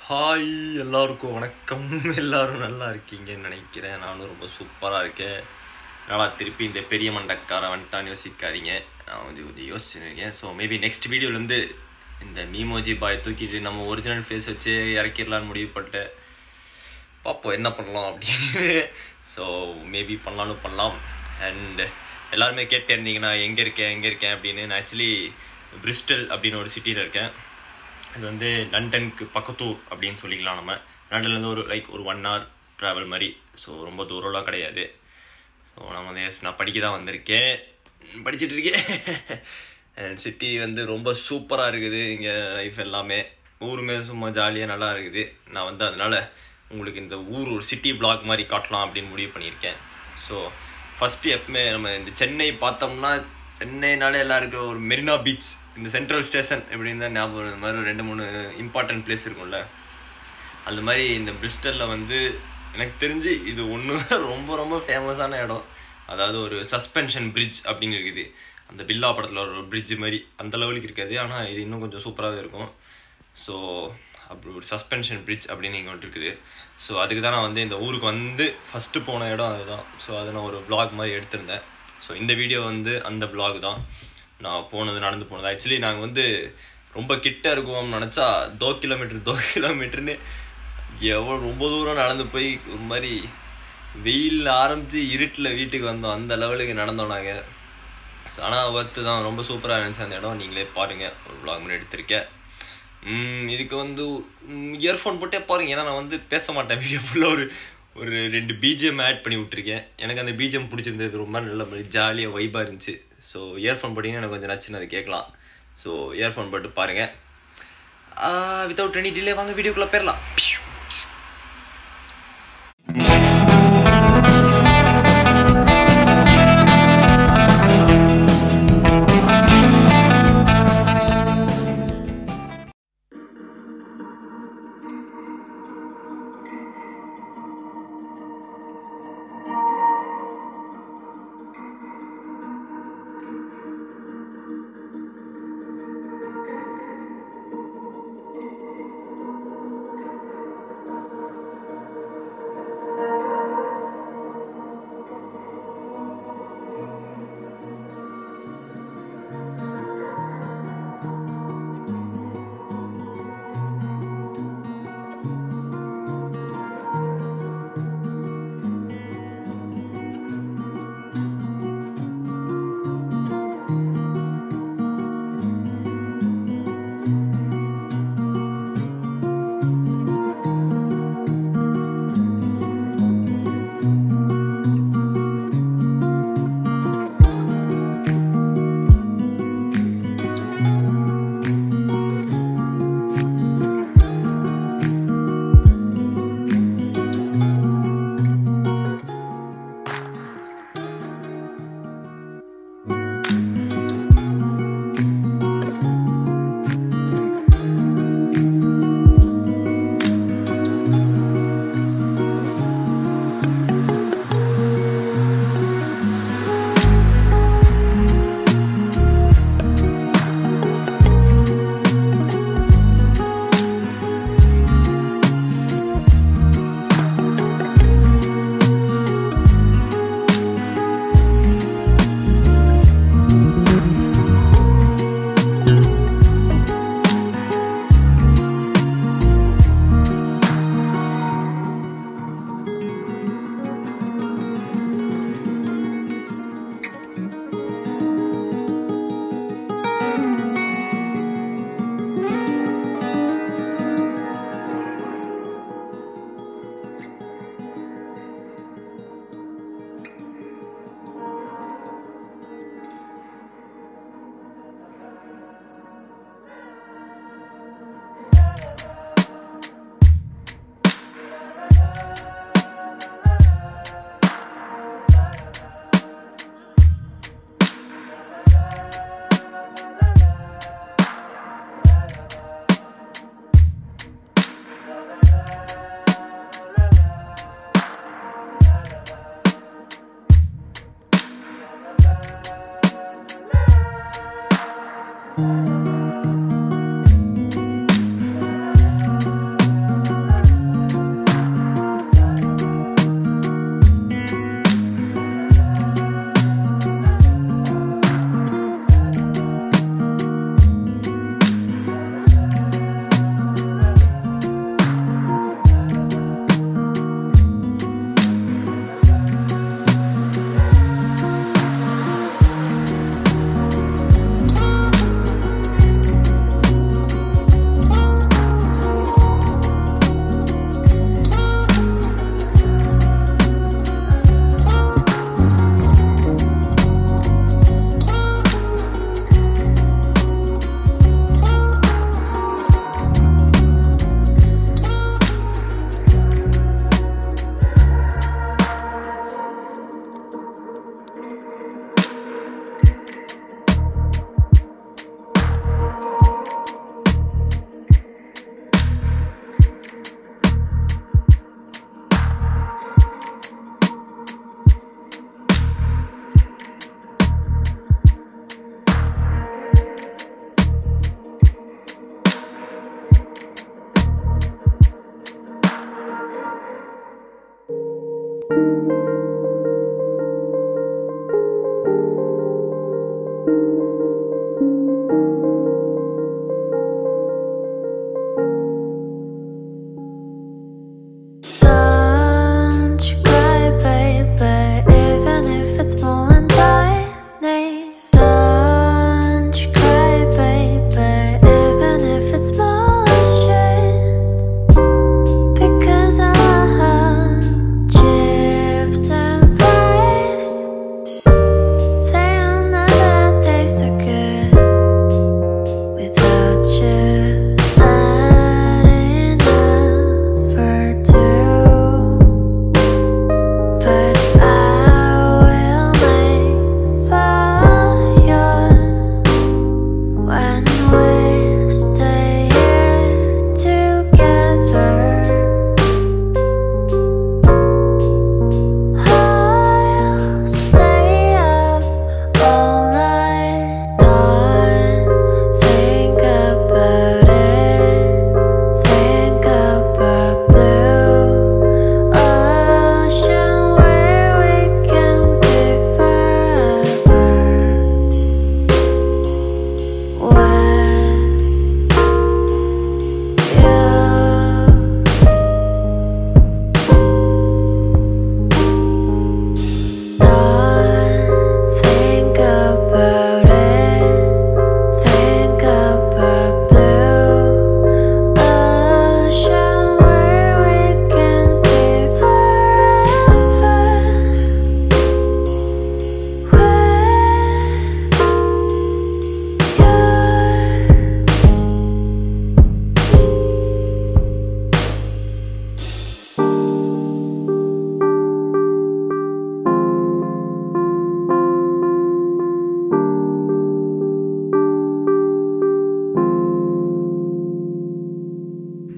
Hi எல்லாருக்கும் வணக்கம் எல்லாரும் நல்லா இருக்கீங்கன்னு நினைக்கிறேன் நானும் ரொம்ப சூப்பராக இருக்கேன் நல்லா திருப்பி இந்த பெரிய மண்டக்காரன் வந்துட்டான்னு யோசிக்காதீங்க நான் கொஞ்சம் கொஞ்சம் யோசிச்சுருக்கேன் ஸோ மேபி நெக்ஸ்ட் வீடியோலேருந்து இந்த மீமோஜி பாய் தூக்கிட்டு நம்ம ஒரிஜினல் ஃபேஸ் வச்சு இறக்கிடலான்னு முடிவு பண்ணிட்டேன் பார்ப்போம் என்ன பண்ணலாம் அப்படின்னு ஸோ மேபி பண்ணலாம்னு பண்ணலாம் அண்ட் எல்லாருமே கேட்டே இருந்தீங்கன்னா எங்கே இருக்கேன் எங்கே இருக்கேன் அப்படின்னு நான் ஆக்சுவலி பிரிஸ்டல் அப்படின்னு ஒரு சிட்டியில் இருக்கேன் இது வந்து லண்டனுக்கு பக்கத்தூர் அப்படின்னு சொல்லிக்கலாம் நம்ம லண்டன்லேருந்து ஒரு லைக் ஒரு ஒன் ஹவர் ட்ராவல் மாதிரி ஸோ ரொம்ப தூரம்லாம் கிடையாது ஸோ நான் வந்து எஸ் நான் படிக்க தான் வந்திருக்கேன் படிச்சுட்டு இருக்கேன் சிட்டி வந்து ரொம்ப சூப்பராக இருக்குது இங்கே லைஃப் எல்லாமே ஊருமே சும்மா ஜாலியாக நல்லா இருக்குது நான் வந்து அதனால் உங்களுக்கு இந்த ஊர் ஒரு சிட்டி vlog மாதிரி காட்டலாம் அப்படின்னு முடிவு பண்ணியிருக்கேன் ஸோ ஃபஸ்ட்டு எப்பவுமே நம்ம இந்த சென்னை பார்த்தோம்னா சென்னைனாலே எல்லாருக்கும் ஒரு மெரினா பீச் இந்த சென்ட்ரல் ஸ்டேஷன் எப்படின்னு தான் ஞாபகம் வரும். இந்த மாதிரி ஒரு ரெண்டு மூணு இம்பார்ட்டன்ட் பிளேஸ் இருக்கும்ல அந்த மாதிரி இந்த பிரிஸ்டலில் வந்து எனக்கு தெரிஞ்சு இது ஒன்று ரொம்ப ரொம்ப ஃபேமஸான இடம் அதாவது ஒரு சஸ்பென்ஷன் பிரிட்ஜ் அப்படின்னு இருக்குது அந்த பில்லா படத்தில் ஒரு பிரிட்ஜ் மாதிரி அந்த லெவலுக்கு இருக்காது ஆனால் இது இன்னும் கொஞ்சம் சூப்பராகவே இருக்கும் ஸோ அப்படி ஒரு சஸ்பென்ஷன் பிரிட்ஜ் அப்படின்னு இங்கே ஒன்று இருக்குது ஸோ அதுக்கு தான் நான் வந்து இந்த ஊருக்கு வந்து ஃபஸ்ட்டு போன இடம் அதுதான் ஸோ அதை நான் ஒரு vlog மாதிரி எடுத்திருந்தேன் ஸோ இந்த வீடியோ வந்து அந்த vlog தான் நான் போனது நடந்து போனது ஆக்சுவலி நாங்கள் வந்து ரொம்ப கிட்ட இருக்குவோம்னு நினச்சா தோ கிலோமீட்டர் தோ கிலோமீட்டர்னு எவ்வளோ ரொம்ப தூரம் நடந்து போய் ஒரு மாதிரி வெயில் ஆரம்பித்து இருட்டில் வீட்டுக்கு வந்தோம் அந்த லெவலுக்கு நடந்தோம் நாங்கள் ஸோ ஆனால் ஒர்த்து தான் ரொம்ப சூப்பராக இருந்துச்சு அந்த இடம் நீங்களே பாருங்கள் ஒரு vlog மாதிரி எடுத்திருக்கேன் ம், இதுக்கு வந்து இயர்ஃபோன் போட்டே பாருங்க ஏன்னா நான் வந்து பேச மாட்டேன் வீடியோ ஃபுல்லாக ஒரு ஒரு ரெண்டு பிஜிஎம் ஆட் பண்ணி விட்டுருக்கேன் எனக்கு அந்த பிஜிஎம் பிடிச்சிருந்தது ரொம்ப நல்ல ஜாலியாக வைபாக இருந்துச்சு ஸோ இயர்ஃபோன் போட்டிங்கன்னா எனக்கு கொஞ்சம் நச்சுன்னு அதை கேட்கலாம் ஸோ இயர்ஃபோன் போட்டு பாருங்கள் வித்தவுட் எனி டிலே வாங்க வீடியோக்குள்ளே போயிடலாம்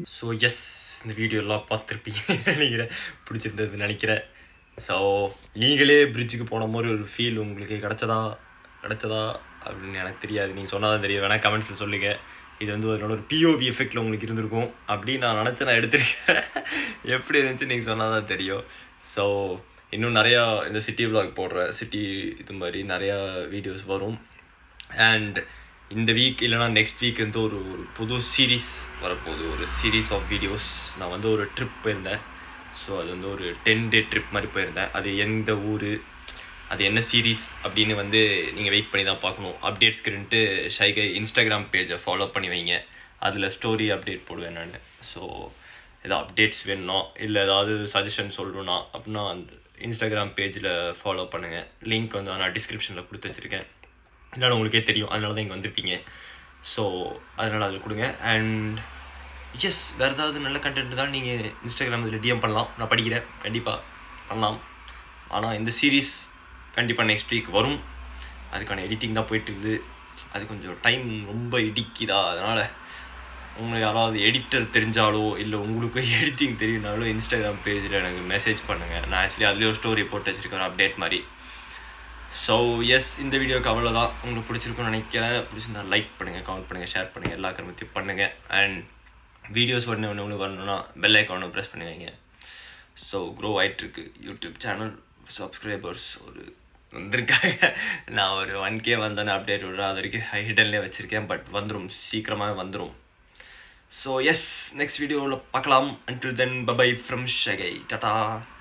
ஸோ எஸ் இந்த வீடியோ எல்லாம் பார்த்துருப்பீங்க நினைக்கிறேன் பிடிச்சிருந்தது நினைக்கிறேன் ஸோ நீங்களே பிரிட்ஜுக்கு போன மாதிரி ஒரு ஃபீல் உங்களுக்கு கிடச்சதா கிடச்சதா அப்படின்னு எனக்கு தெரியாது நீங்கள் சொன்னால் தான் தெரியும் வேணால் கமெண்ட்ஸில் சொல்லுங்கள் இது வந்து என்னோட ஒரு பிஓவி எஃபெக்டில் உங்களுக்கு இருந்திருக்கும் அப்படின்னு நான் நினச்சி நான் எடுத்திருக்கேன் எப்படி இருந்துச்சு நீங்கள் சொன்னால் தான் தெரியும் ஸோ இன்னும் நிறையா இந்த சிட்டி vlog போடுறேன் சிட்டி இது மாதிரி நிறையா வீடியோஸ் வரும் அண்ட் இந்த வீக் இல்லைனா நெக்ஸ்ட் வீக் வந்து ஒரு ஒரு புது சீரீஸ் வரப்போகுது ஒரு சீரீஸ் ஆஃப் வீடியோஸ் நான் வந்து ஒரு ட்ரிப் போயிருந்தேன் ஸோ அது வந்து ஒரு டென் டே ட்ரிப் மாதிரி போயிருந்தேன் அது எந்த ஊர் அது என்ன சீரீஸ் அப்படின்னு வந்து நீங்கள் வெயிட் பண்ணி தான் பார்க்கணும் அப்டேட்ஸ்க்குன்ட்டு ஷைகை இன்ஸ்டாகிராம் பேஜை ஃபாலோ பண்ணி வைங்க அதில் ஸ்டோரி அப்டேட் போடுவேன் நான் ஸோ ஏதாவது அப்டேட்ஸ் வேணும்னா இல்லை ஏதாவது சஜஷன் சொல்லணும்னா அப்படின்னா அந்த இன்ஸ்டாகிராம் பேஜில் ஃபாலோ பண்ணுங்கள் லிங்க் வந்து நான் டிஸ்கிரிப்ஷனில் கொடுத்து வச்சுருக்கேன் அதனால உங்களுக்கே தெரியும் அதனால தான் இங்கே வந்திருப்பீங்க ஸோ அதனால் அதில் கொடுங்க அண்ட் எஸ் வேறு ஏதாவது நல்ல கண்டென்ட் தான் நீங்கள் இன்ஸ்டாகிராம் இதில் டிஎம் பண்ணலாம் நான் படிக்கிறேன் கண்டிப்பாக பண்ணலாம் ஆனால் இந்த சீரீஸ் கண்டிப்பாக நெக்ஸ்ட் வீக் வரும் அதுக்கான எடிட்டிங் தான் போயிட்டுருக்குது அது கொஞ்சம் டைம் ரொம்ப இடிக்குதா அதனால் உங்களுக்கு யாராவது எடிட்டர் தெரிஞ்சாலோ இல்லை உங்களுக்கு எடிட்டிங் தெரியுனாலோ இன்ஸ்டாகிராம் பேஜில் எனக்கு மெசேஜ் பண்ணுங்கள் நான் ஆக்சுவலி அதுலேயே ஒரு ஸ்டோரி போட்டு வச்சுருக்கேன் ஒரு அப்டேட் மாதிரி ஸோ எஸ் இந்த வீடியோக்கு அவ்வளோதான் உங்களுக்கு பிடிச்சிருக்கும்னு நினைக்கிறேன் பிடிச்சிருந்தா லைக் பண்ணுங்கள் கமெண்ட் பண்ணுங்கள் ஷேர் பண்ணுங்கள் எல்லா கருமத்தையும் பண்ணுங்கள் அண்ட் வீடியோஸ் உடனே ஒன்று ஒன்று வரணும்னா பெல் ஐக்கானை ப்ரெஸ் பண்ணி வைங்க ஸோ க்ரோ ஆகிட்டுருக்கு யூடியூப் சேனல் சப்ஸ்கிரைபர்ஸ் ஒரு வந்திருக்காங்க நான் ஒரு ஒன் கே வந்தேன்னு அப்டேட் விடுறேன் அது வரைக்கும் ஹைடன்லேயே வச்சுருக்கேன் பட் வந்துடும் சீக்கிரமாகவே வந்துடும் ஸோ எஸ் நெக்ஸ்ட் வீடியோவில் பார்க்கலாம் அன்டில் தென் பபை ஃப்ரம் ஷகை டாடா